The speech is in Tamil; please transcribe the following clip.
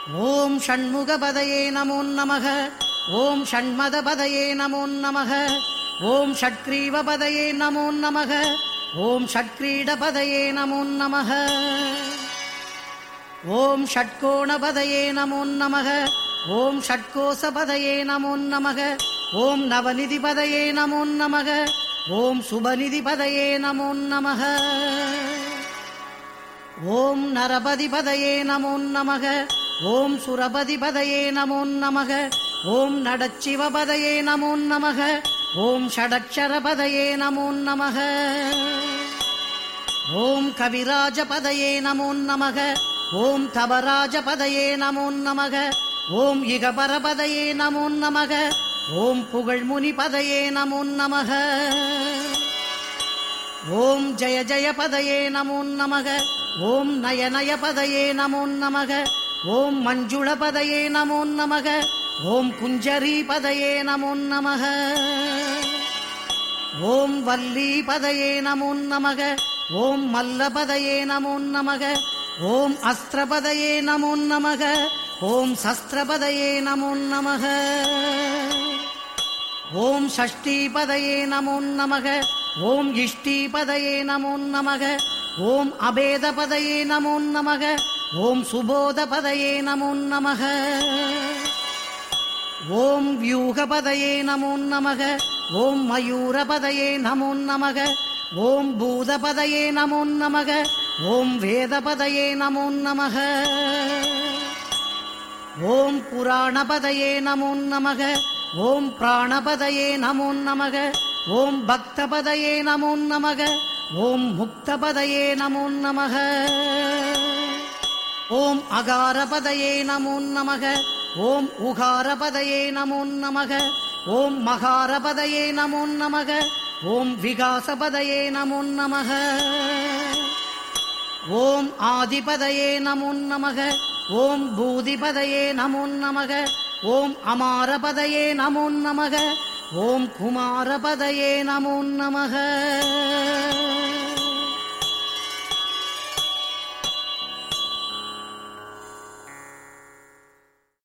ஓம் ஷண்முகபதயே நமோ நமக ஓம் ஷண்மதபதயே நமோ நமக ஓம் ஷட்கிரீவபதயே நமோ நமக ஓம் ஷட்கிரீடபதயே நமோ நமக ஓம் ஷட்கோணபதயே நமோ நமக ஓம் ஷட்கோசபதயே நமோ நமக ஓம் நவநிதிபதயே நமோ நமக ஓம் சுபநிதிபதயே நமோ நமக ஓம் நரபதிபதயே நமோ நமக ஓம் சுரபதிபதயே நமோ நமக ஓம் நடச்சிவபதயே நமோ நமக ஓம் ஷடக்ஷரபதயே நமோ நமக ஓம் கவிராஜபதயே நமோ நமக ஓம் தவராஜபதயே நமோ நமக ஓம் இகபரபதயே நமோ நமக ஓம் புகழ்முனிபதயே நமோ நமக ஓம் ஜய ஜய பதயே நமோ நமக ஓம் நயநய பதயே நமோ நமக ஓம் மஞ்சுள பதயே நமோ நமக ஓம் குஞ்சரி பதயே நமோ நமக ஓம் வல்லி பதயே நமோ நமக ஓம் மல்லபதயே நமோ நமக ஓம் அஸ்திரபதயே நமோ நமக ஓம் சஸ்திரபதயே நமோ நமக ஓம் ஷஷ்டீபதயே நமோ நமக ஓம் இஷ்டீபதயே நமோ நமக ஓம் அபேதபதயே நமோ நமக ஓம் சுபோதபதயே நமோ நமக ஓம் வியூகபதயே நமோ நமக ஓம் மயூரபதயே நமோ நமக ஓம் பூதபதயே நமோ நமக ஓம் வேதபதயே நமோ நமக ஓம் புராணபதயே நமோ நமக ஓம் பிராணபதயே நமோ நமக ஓம் பக்தபதயே நமோ நமக ஓம் முக்தபதயே நமோ நமக ஓம் அகாரபதயே நமோ நமக ஓம் உகாரபதயே நமோ நமக ஓம் மகாரபதயே நமோ நமக ஓம் விகாசபதயே நமோ நமக ஓம் ஆதிபதயே நமோ நமக ஓம் பூதிபதயே நமோ நமக ஓம் அமாரபதயே நமோ நமக ஓம் குமாரபதயே நமோ நமக